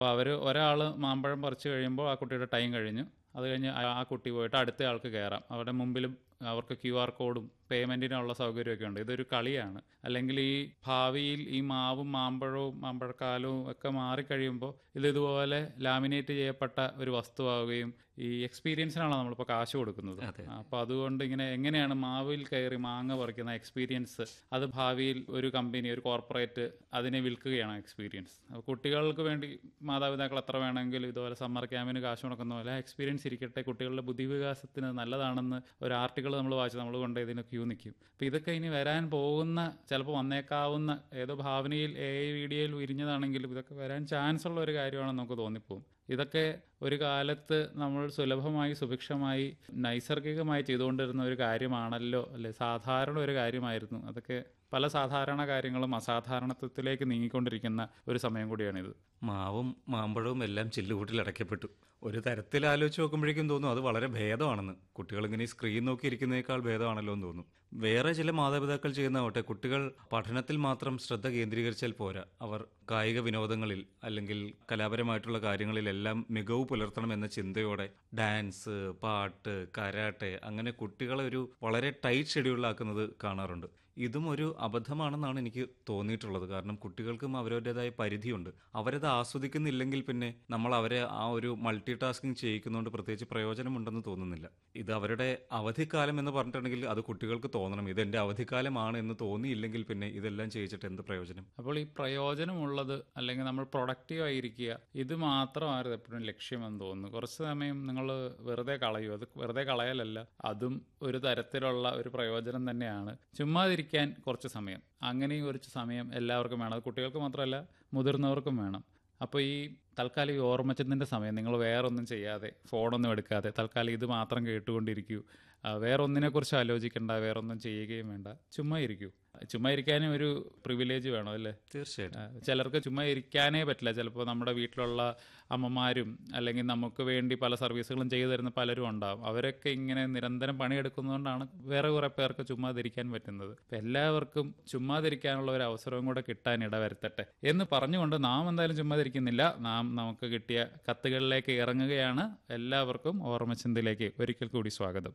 അപ്പോൾ അവർ ഒരാൾ മാമ്പഴം പറിച്ചു കഴിയുമ്പോൾ ആ കുട്ടിയുടെ ടൈം കഴിഞ്ഞു അത് കഴിഞ്ഞ് ആ- ആ കുട്ടി പോയിട്ട് അടുത്ത ആൾക്ക് കയറാം അവരുടെ മുമ്പിലും അവർക്ക് ക്യു ആർ കോഡും പേയ്മെൻറ്റിനുള്ള സൗകര്യമൊക്കെ ഉണ്ട് ഇതൊരു കളിയാണ് അല്ലെങ്കിൽ ഈ ഭാവിയിൽ ഈ മാവും മാമ്പഴവും മാമ്പഴക്കാലവും ഒക്കെ മാറിക്കഴിയുമ്പോൾ ഇത് ഇതുപോലെ ലാമിനേറ്റ് ചെയ്യപ്പെട്ട ഒരു വസ്തുവാകുകയും ഈ എക്സ്പീരിയൻസിനാണ് നമ്മളിപ്പോൾ കാശ് കൊടുക്കുന്നത് അതെ. അപ്പോൾ അതുകൊണ്ട് ഇങ്ങനെ എങ്ങനെയാണ് മാവിൽ കയറി മാങ്ങ പറിക്കുന്ന എക്സ്പീരിയൻസ് അത് ഭാവിയിൽ ഒരു കമ്പനി ഒരു കോർപ്പറേറ്റ് അതിനെ വിൽക്കുകയാണ് എക്സ്പീരിയൻസ് അപ്പോൾ കുട്ടികൾക്ക് വേണ്ടി മാതാപിതാക്കൾ എത്ര വേണമെങ്കിലും ഇതുപോലെ സമ്മർ ക്യാമ്പിന് കാശ് മുടക്കുന്ന പോലെ എക്സ്പീരിയൻസ് ഇരിക്കട്ടെ കുട്ടികളുടെ ബുദ്ധിവികാസത്തിന് നല്ലതാണെന്ന് ഒരു ആർട്ടിക്കിൾ നമ്മൾ വായിച്ച് നമ്മൾ കൊണ്ട് ഇതിന് ക്യൂ നിൽക്കും അപ്പോൾ ഇതൊക്കെ ഇനി വരാൻ പോകുന്ന ചിലപ്പോൾ വന്നേക്കാവുന്ന ഏതോ ഭാവനയിൽ എ ഐ വീഡിയോയിൽ വിരിഞ്ഞതാണെങ്കിലും ഇതൊക്കെ വരാൻ ചാൻസ് ഉള്ള ഒരു കാര്യമാണെന്ന് നമുക്ക് തോന്നിപ്പോകും ഇതൊക്കെ ഒരു കാലത്ത് നമ്മൾ സുലഭമായി സുഭിക്ഷമായി നൈസർഗികമായി ചെയ്തുകൊണ്ടിരുന്ന ഒരു കാര്യമാണല്ലോ അല്ലെ സാധാരണ ഒരു കാര്യമായിരുന്നു അതൊക്കെ പല സാധാരണ കാര്യങ്ങളും അസാധാരണത്വത്തിലേക്ക് നീങ്ങിക്കൊണ്ടിരിക്കുന്ന ഒരു സമയം കൂടിയാണിത് മാവും മാമ്പഴവും എല്ലാം ചില്ലുകൂട്ടിൽ അടയ്ക്കപ്പെട്ടു ഒരു തരത്തിൽ ആലോചിച്ച് നോക്കുമ്പോഴേക്കും തോന്നും അത് വളരെ ഭേദമാണെന്ന് കുട്ടികൾ ഇങ്ങനെ ഈ സ്ക്രീൻ നോക്കി ഇരിക്കുന്നതിനേക്കാൾ ഭേദമാണല്ലോ എന്ന് തോന്നും വേറെ ചില മാതാപിതാക്കൾ ചെയ്യുന്നതാവട്ടെ കുട്ടികൾ പഠനത്തിൽ മാത്രം ശ്രദ്ധ കേന്ദ്രീകരിച്ചാൽ പോരാ അവർ കായിക വിനോദങ്ങളിൽ അല്ലെങ്കിൽ കലാപരമായിട്ടുള്ള കാര്യങ്ങളിലെല്ലാം മികവ് പുലർത്തണം എന്ന ചിന്തയോടെ ഡാൻസ് പാട്ട് കരാട്ടെ അങ്ങനെ കുട്ടികളെ ഒരു വളരെ ടൈറ്റ് ഷെഡ്യൂളിലാക്കുന്നത് കാണാറുണ്ട് ഇതും ഒരു അബദ്ധമാണെന്നാണ് എനിക്ക് തോന്നിയിട്ടുള്ളത് കാരണം കുട്ടികൾക്കും അവരവരുടേതായ പരിധിയുണ്ട് അവരത് ആസ്വദിക്കുന്നില്ലെങ്കിൽ പിന്നെ നമ്മൾ അവരെ ആ ഒരു മൾട്ടി ടാസ്കിങ് ചെയ്യിക്കുന്നതുകൊണ്ട് പ്രത്യേകിച്ച് പ്രയോജനമുണ്ടെന്ന് തോന്നുന്നില്ല ഇത് അവരുടെ അവധിക്കാലം എന്ന് പറഞ്ഞിട്ടുണ്ടെങ്കിൽ അത് കുട്ടികൾക്ക് തോന്നണം ഇത് എൻ്റെ അവധിക്കാലമാണ് എന്ന് തോന്നിയില്ലെങ്കിൽ പിന്നെ ഇതെല്ലാം ചെയ്യിച്ചിട്ട് എന്ത് പ്രയോജനം അപ്പോൾ ഈ പ്രയോജനമുള്ളത് അല്ലെങ്കിൽ നമ്മൾ പ്രൊഡക്റ്റീവ് ആയിരിക്കുക ഇത് മാത്രമായിരുന്നു എപ്പോഴും ലക്ഷ്യമെന്ന് തോന്നുന്നു കുറച്ച് സമയം നിങ്ങൾ വെറുതെ കളയൂ അത് വെറുതെ കളയലല്ല അതും ഒരു തരത്തിലുള്ള ഒരു പ്രയോജനം തന്നെയാണ് ചുമ്മാതിരിക്കാൻ കുറച്ച് സമയം അങ്ങനെയും കുറച്ച് സമയം എല്ലാവർക്കും വേണം അത് കുട്ടികൾക്ക് മാത്രമല്ല മുതിർന്നവർക്കും വേണം അപ്പോൾ ഈ തൽക്കാലം ഈ ഓർമ്മച്ചതിൻ്റെ സമയം നിങ്ങൾ വേറൊന്നും ചെയ്യാതെ ഫോണൊന്നും എടുക്കാതെ തൽക്കാലം ഇത് മാത്രം കേട്ടുകൊണ്ടിരിക്കൂ ആ, വേറെ ഒന്നിനെക്കുറിച്ച് ആലോചിക്കേണ്ട വേറൊന്നും ചെയ്യുകയും വേണ്ട ചുമ്മാ ഇരിക്കൂ ചുമ്മാ ഇരിക്കാനും ഒരു പ്രിവിലേജ് വേണം അല്ലേ തീർച്ചയായിട്ടും ആ, ചിലർക്ക് ചുമ്മാ ഇരിക്കാനേ പറ്റില്ല ചിലപ്പോൾ നമ്മുടെ വീട്ടിലുള്ള അമ്മമാരും അല്ലെങ്കിൽ നമുക്ക് വേണ്ടി പല സർവീസുകളും ചെയ്തു തരുന്ന പലരും ഉണ്ടാവും അവരൊക്കെ ഇങ്ങനെ നിരന്തരം പണിയെടുക്കുന്നതുകൊണ്ടാണ് വേറെ കുറെ പേർക്ക് ചുമ്മാതിരിക്കാൻ പറ്റുന്നത് അപ്പം എല്ലാവർക്കും ചുമ്മാതിരിക്കാനുള്ള ഒരു അവസരവും കൂടെ കിട്ടാൻ ഇടവരുത്തട്ടെ എന്ന് പറഞ്ഞുകൊണ്ട് നാം എന്തായാലും ചുമ്മാതിരിക്കുന്നില്ല നാം നമുക്ക് കിട്ടിയ കത്തുകളിലേക്ക് ഇറങ്ങുകയാണ് എല്ലാവർക്കും ഓർമ്മചിന്തയിലേക്ക് ഒരിക്കൽ കൂടി സ്വാഗതം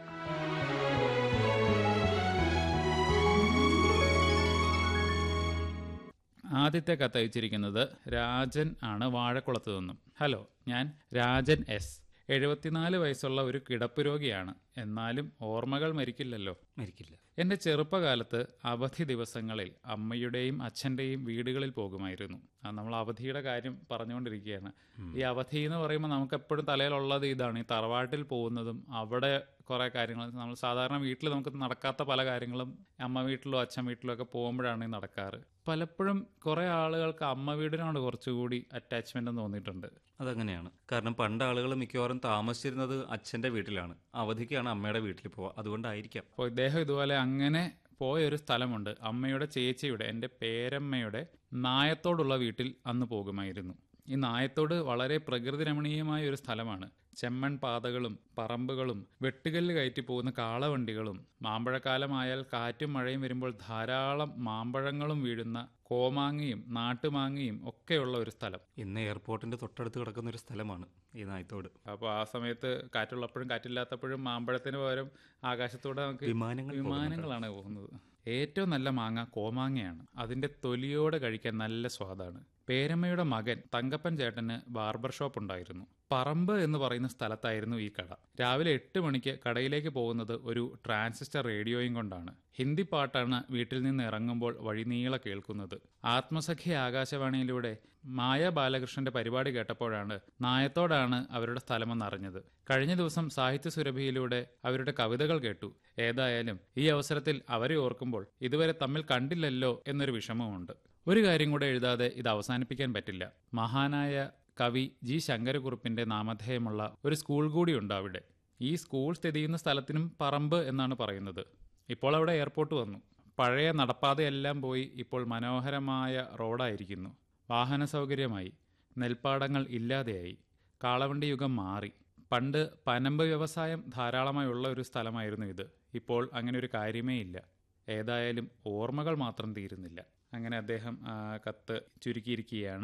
ആദ്യത്തെ കത്ത് അയച്ചിരിക്കുന്നത് രാജൻ ആണ് വാഴക്കുളത്ത് നിന്നും ഹലോ ഞാൻ രാജൻ എസ് എഴുപത്തിനാല് വയസ്സുള്ള ഒരു കിടപ്പ് രോഗിയാണ് എന്നാലും ഓർമ്മകൾ മരിക്കില്ലല്ലോ മരിക്കില്ല എൻ്റെ ചെറുപ്പകാലത്ത് അവധി ദിവസങ്ങളിൽ അമ്മയുടെയും അച്ഛൻ്റെയും വീടുകളിൽ പോകുമായിരുന്നു ആ, നമ്മൾ അവധിയുടെ കാര്യം പറഞ്ഞുകൊണ്ടിരിക്കുകയാണ് ഈ അവധി എന്ന് പറയുമ്പോൾ നമുക്ക് എപ്പോഴും തലയിലുള്ളത് ഇതാണ് ഈ തറവാട്ടിൽ പോകുന്നതും അവിടെ കുറേ കാര്യങ്ങൾ നമ്മൾ സാധാരണ വീട്ടിൽ നമുക്ക് നടക്കാത്ത പല കാര്യങ്ങളും അമ്മ വീട്ടിലോ അച്ഛൻ വീട്ടിലോ ഒക്കെ പോകുമ്പോഴാണ് ഈ നടക്കാറ് പലപ്പോഴും കുറേ ആളുകൾക്ക് അമ്മ വീടിനോട് കുറച്ചുകൂടി അറ്റാച്ച്മെന്റ് തോന്നിയിട്ടുണ്ട് അതങ്ങനെയാണ് കാരണം പണ്ട് ആളുകൾ മിക്കവാറും താമസിച്ചിരുന്നത് അച്ഛൻ്റെ വീട്ടിലാണ് അവധിക്കാണ് അമ്മയുടെ വീട്ടിൽ പോവുക അതുകൊണ്ടായിരിക്കാം അപ്പോൾ ഇദ്ദേഹം ഇതുപോലെ അങ്ങനെ പോയ ഒരു സ്ഥലമുണ്ട് അമ്മയുടെ ചേച്ചിയുടെ എൻ്റെ പേരമ്മയുടെ നായത്തോടുള്ള വീട്ടിൽ അന്ന് പോകുമായിരുന്നു ഈ നായത്തോട് വളരെ പ്രകൃതി രമണീയമായ ഒരു സ്ഥലമാണ് ചെമ്മൺ പാതകളും പറമ്പുകളും വെട്ടുകല്ല് കയറ്റി പോകുന്ന കാളവണ്ടികളും മാമ്പഴക്കാലമായാൽ കാറ്റും മഴയും വരുമ്പോൾ ധാരാളം മാമ്പഴങ്ങളും വീഴുന്ന കോമാങ്ങയും നാട്ടുമാങ്ങയും ഒക്കെയുള്ള ഒരു സ്ഥലം ഇന്ന് എയർപോർട്ടിന്റെ തൊട്ടടുത്ത് കിടക്കുന്ന ഒരു സ്ഥലമാണ് ഈ നായത്തോട് അപ്പോൾ ആ സമയത്ത് കാറ്റുള്ളപ്പോഴും കാറ്റില്ലാത്തപ്പോഴും മാമ്പഴത്തിന് പകരം ആകാശത്തൂടെ നമുക്ക് വിമാനങ്ങൾ വിമാനങ്ങളാണ് പോകുന്നത് ഏറ്റവും നല്ല മാങ്ങ കോമാങ്ങയാണ് അതിന്റെ തൊലിയോടെ കഴിക്കാൻ നല്ല സ്വാദാണ് പേരമ്മയുടെ മകൻ തങ്കപ്പൻ ചേട്ടന് ബാർബർ ഷോപ്പ് ഉണ്ടായിരുന്നു പറമ്പ് എന്ന് പറയുന്ന സ്ഥലത്തായിരുന്നു ഈ കട രാവിലെ എട്ട് മണിക്ക് കടയിലേക്ക് പോകുന്നത് ഒരു ട്രാൻസിസ്റ്റർ റേഡിയോയും കൊണ്ടാണ് ഹിന്ദി പാട്ടാണ് വീട്ടിൽ നിന്ന് ഇറങ്ങുമ്പോൾ വഴിനീള കേൾക്കുന്നത് ആത്മസഖ്യ ആകാശവാണിയിലൂടെ മായ ബാലകൃഷ്ണന്റെ പരിപാടി കേട്ടപ്പോഴാണ് നായത്തോടാണ് അവരുടെ സ്ഥലമെന്ന് അറിഞ്ഞത് കഴിഞ്ഞ ദിവസം സാഹിത്യ സുരഭിയിലൂടെ അവരുടെ കവിതകൾ കേട്ടു ഏതായാലും ഈ അവസരത്തിൽ അവരെ ഓർക്കുമ്പോൾ ഇതുവരെ തമ്മിൽ കണ്ടില്ലല്ലോ എന്നൊരു വിഷമമുണ്ട് ഒരു കാര്യം കൂടെ എഴുതാതെ ഇത് അവസാനിപ്പിക്കാൻ പറ്റില്ല മഹാനായ കവി ജി ശങ്കരക്കുറുപ്പിന്റെ നാമധേയമുള്ള ഒരു സ്കൂൾ കൂടിയുണ്ട് അവിടെ ഈ സ്കൂൾ സ്ഥിതി ചെയ്യുന്ന സ്ഥലത്തിനും പറമ്പ് എന്നാണ് പറയുന്നത് ഇപ്പോൾ അവിടെ എയർപോർട്ട് വന്നു പഴയ നടപ്പാതയെല്ലാം പോയി ഇപ്പോൾ മനോഹരമായ റോഡായിരിക്കുന്നു വാഹന സൗകര്യമായി നെൽപ്പാടങ്ങൾ ഇല്ലാതെയായി കാളവണ്ടി യുഗം മാറി പണ്ട് പനമ്പ് വ്യവസായം ധാരാളമായി ഉള്ള ഒരു സ്ഥലമായിരുന്നു ഇത് ഇപ്പോൾ അങ്ങനെ ഒരു കാര്യമേ ഇല്ല ഏതായാലും ഓർമ്മകൾ മാത്രം തീരുന്നില്ല അങ്ങനെ അദ്ദേഹം ആ, കത്ത് ചുരുക്കിയിരിക്കുകയാണ്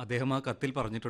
അദ്ദേഹം ആ കത്തിൽ പറഞ്ഞിട്ടുണ്ട്